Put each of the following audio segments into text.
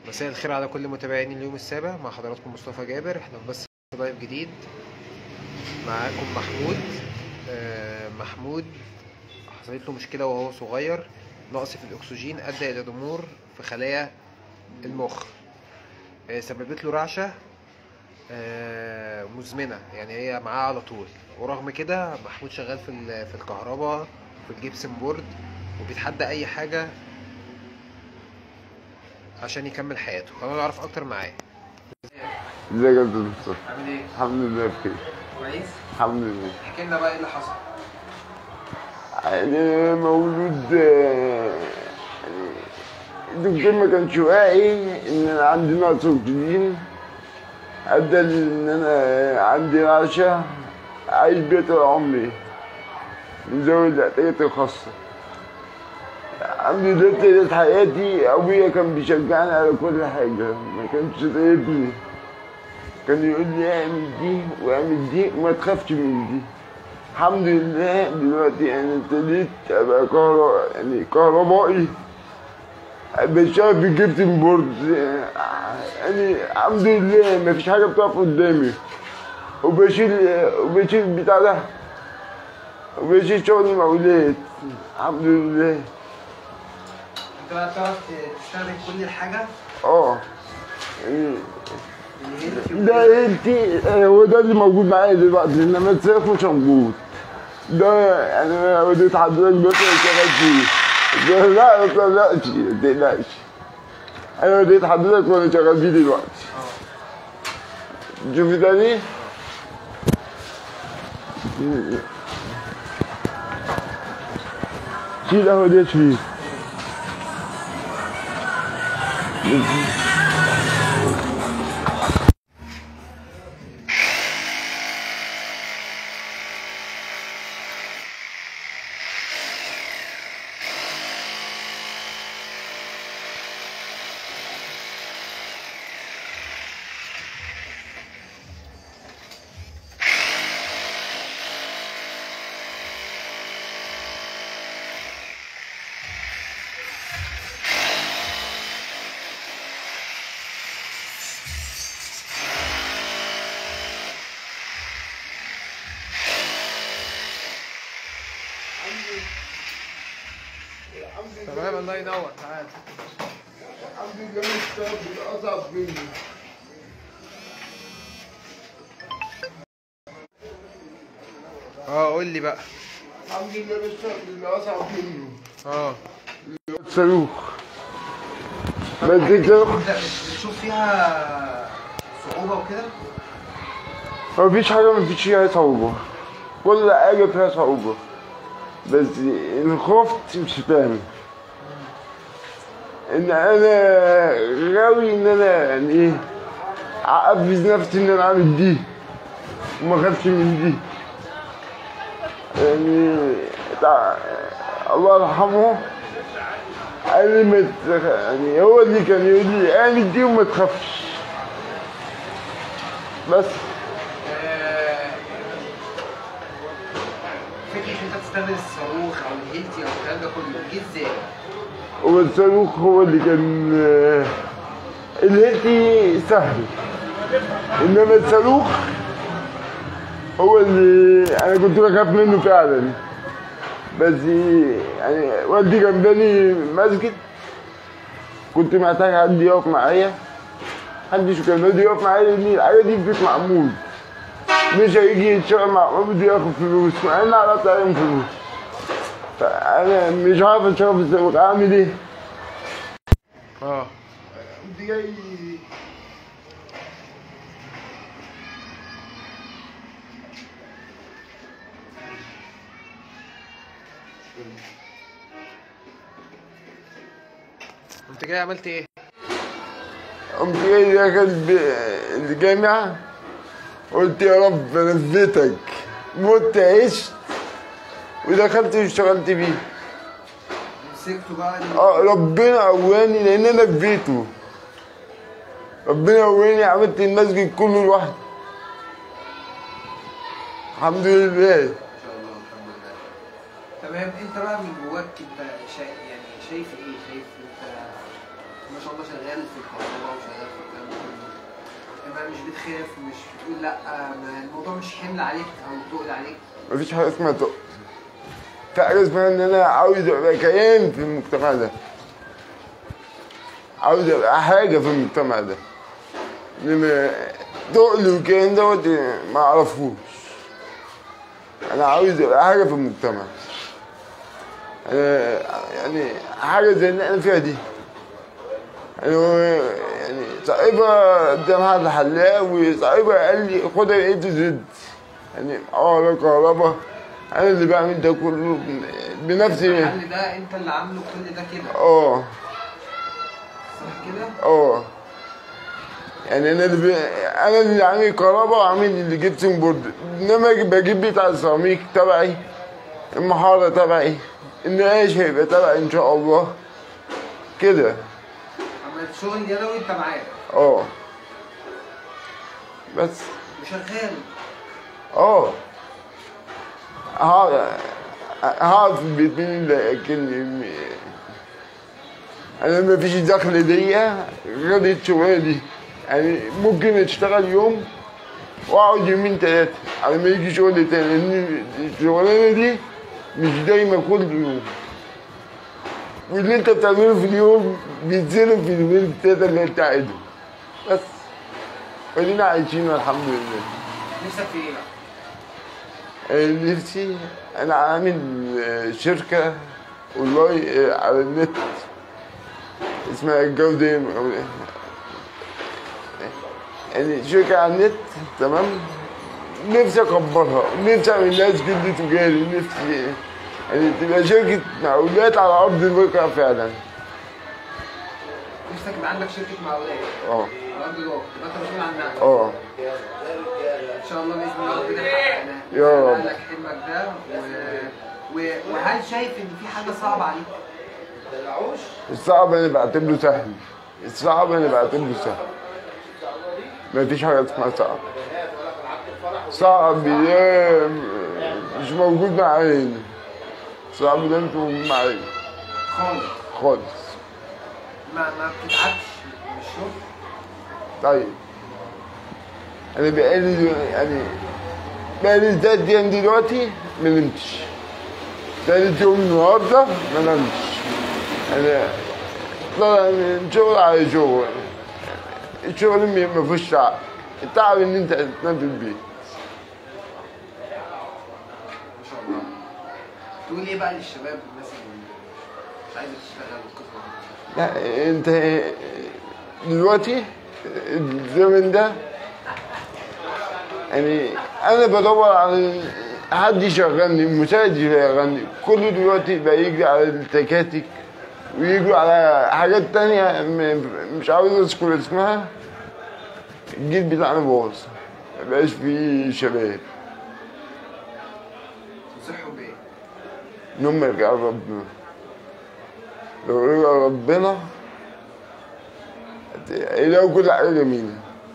مساء الخير على كل متابعين اليوم السابع مع حضراتكم مصطفى جابر احنا في بث لايف جديد معاكم محمود آه، محمود حصلت له مشكلة وهو صغير نقص في الأكسجين أدى إلى ضمور في خلايا المخ آه، سببت له رعشة آه، مزمنة يعني هي معاه على طول ورغم كده محمود شغال في ال- في الكهرباء في الجبسن بورد وبيتحدى أي حاجة عشان يكمل حياته خلينا نعرف أكتر معاه ازيك يا استاذ مصطفى عامل ايه؟ الحمد لله بخير كويس؟ الحمد لله احكي لنا بقى ايه اللي حصل؟ يعني مولود آه، يعني الدكتور ما كانش واعي ان انا عندي نقص اكسجين ادى ان انا عندي رعشه عايش بيها طول عمري من ذوي الاحتياجات الخاصه الحمد لله ابتدت حياتي ابويا كان بيشجعني على كل حاجه ما كانش سايبني كان يقول لي اعمل دي واعمل دي وما تخافش من دي الحمد لله دلوقتي انا ابتديت ابقى كهرباء يعني كهربائي بشتغل في الجبتن بورد يعني الحمد لله مفيش حاجه بتقف قدامي وبشيل وبشيل بتاع ده وبشيل شغل المقاولات الحمد لله انت بقى بتعرف تستخدم كل الحاجة اه يعني اللي هي في ده عيلتي هو ده اللي موجود معايا دلوقتي انما السيف مش موجود ده يعني انا وديت حضرتك بس شغال فيه ده لا ما تقلقش ما تقلقش انا وديت حضرتك وانا شغال فيه دلوقتي شوفي تاني شيل اهو ديت فيه تمام الله ينور تعال الحمد لله مش الاصعب مني اه قول لي بقى الحمد لله مش اللي اصعب منه اه صاروخ بس كده انت بتشوف فيها صعوبة وكده؟ مفيش حاجة مفيش فيها صعوبة كل حاجة فيها صعوبة بس إن خفت مش فاهم إن أنا غاوي إن أنا يعني إيه أحفز نفسي إن أنا أعمل دي وما أخافش من دي يعني تع- الله يرحمه قال لي ما تخ- يعني هو اللي كان يقول لي اعمل دي وما تخافش بس آه، فكرة انت تستخدم الصاروخ او الهيلتي او الكلام ده كله جه ازاي؟ هو الصاروخ هو اللي كان آه، الهيتي سهل انما الصاروخ هو اللي انا كنت بخاف منه فعلا بس يعني والدي كان باني مسجد كنت محتاج حد يقف معايا محدش كان راضي يقف معايا لان الحاجه دي في بيت معمول مش هيجي يشتغل مع عبد ياخد فلوس مع ان عرفت عليهم فلوس فانا مش عارف اشتغل في السوق اعمل ايه؟ اه انت جاي انت جاي عملت ايه؟ قمت جاي داخل ب- الجامعة قلت يا رب انا في بيتك مت عشت ودخلت واشتغلت بيه مسكته بقى اه ربنا قواني لان انا في بيته ربنا قواني عملت المسجد كله لوحدي الحمد لله ان شاء الله الحمد لله تمام انت بقى من جواك انت شا... يعني شايف ايه؟ شايف انت ما شاء الله شغال في الكهرباء وشغال في الكلام ده كله كمان مش بتخاف مش بتقول لا ما الموضوع مش حمل عليك او تقل عليك مفيش حاجة اسمها تقل في حاجة اسمها إن أنا عاوز أبقى كيان في المجتمع ده عاوز أبقى حاجة في المجتمع ده إنما تقل والكلام دوت ما أعرفوش أنا عاوز أبقى حاجة في المجتمع أنا يعني حاجة زي اللي أنا فيها دي أنا يعني صاحبها قدام حد حلاق وصاحبها قال لي خدها ايه زد يعني اه لا كهرباء انا اللي بعمل ده كله بنفسي الحل ده انت اللي عامله كل ده كده اه صح كده؟ اه يعني انا اللي بي... انا اللي عامل كهرباء وعامل اللي جبسن بورد انما بجيب بتاع السيراميك تبعي المحاره تبعي النقاش هيبقى تبعي ان شاء الله كده اما الشغل يدوي انت معاك اه بس وشغال اه هقعد هقعد في البيت مين اللي ياكلني انا ما فيش دخل ليا غير الشغلانه دي يعني ممكن اشتغل يوم واقعد يومين ثلاثه على ما يجي شغل تاني لان الشغلانه دي مش دايما كل يوم واللي انت بتعمله في اليوم بيتظلم في اليومين التلاته اللي انت قاعدهم بس ودينا عايشين الحمد لله نفسك في ايه بقى؟ نفسي انا عامل شركه والله على النت اسمها الجودة يعني شركة على النت تمام نفسي اكبرها نفسي اعمل لها سجل تجاري نفسي يعني تبقى شركة مقاولات على ارض الواقع فعلا نفسك يبقى عندك شركه مقاولات اه على ارض الواقع تبقى انت مسؤول عنها اه ان شاء الله باذن الله ربنا يحققنا يا رب. يحقق لك حلمك ده و... و... وهل شايف ان في حاجه صعبه عليك؟ الصعب انا بعتبره سهل الصعب انا بعتبره سهل مفيش حاجة اسمها صعب صعب ده مش موجود معايا صعب ده مش موجود معايا خالص خالص ما ما بتتعبش من الشغل طيب انا بقالي يعني بقالي تلات ايام دلوقتي ما نمتش تالت يوم النهارده ما نمتش انا طالع من شغل على شغل الشغل ما ما فيهوش تعب التعب ان انت تنام في البيت ما شاء الله تقول ايه بقى للشباب الناس اللي مش عايزه تشتغل والقصه دي؟ لا انت دلوقتي الزمن ده يعني انا بدور على حد يشغلني مساعد يشغلني كله دلوقتي بقى يجري على التكاتك ويجروا على حاجات تانية م- مش عاوز اذكر اسمها الجيل بتاعنا باظ مبقاش فيه شباب تنصحهم بايه؟ ان هم يرجعوا ربنا لو رجعوا ربنا هيلاقوا كل حاجة جميلة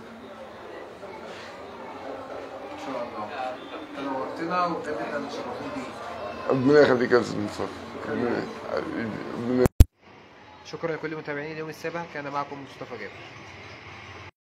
ان شاء الله انت نورتنا وبجد احنا متشرفين بيك ربنا يخليك يا استاذ مصطفى ربنا ربنا شكرا لكل متابعين اليوم السابع كان معكم مصطفى جابر